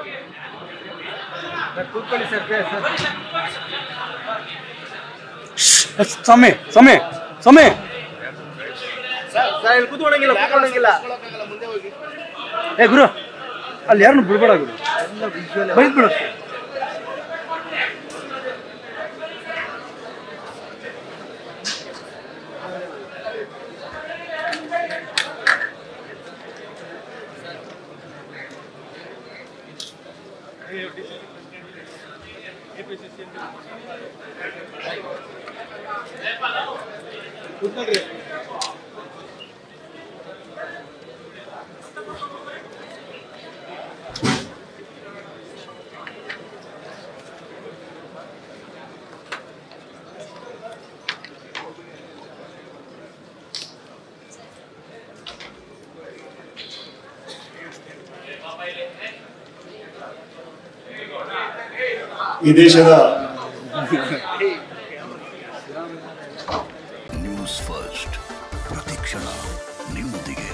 ಕೂತ್ಕೊಳ್ಳಿ sir sir ಸಮಯ ಸಮಯ ಸಮಯ ಸರ್ ಇಲ್ಲಿ ಕೂತ್ಕೊಳ್ಳಂಗಿಲ್ಲ ಕೂತ್ಕೊಳ್ಳಂಗಿಲ್ಲ ಏ ಗುರು ಅಲ್ಲಿ ಯಾರನ್ನು ಬಿಡ್ಬೇಡ ಗುರು ಬೈದ್ ಬಿಡು ಈ ದೇಶದ ನ್ಯೂಸ್ ಫಸ್ಟ್ ಪ್ರತಿಕ್ಷಣ ನಿಮ್ಮೊಂದಿಗೆ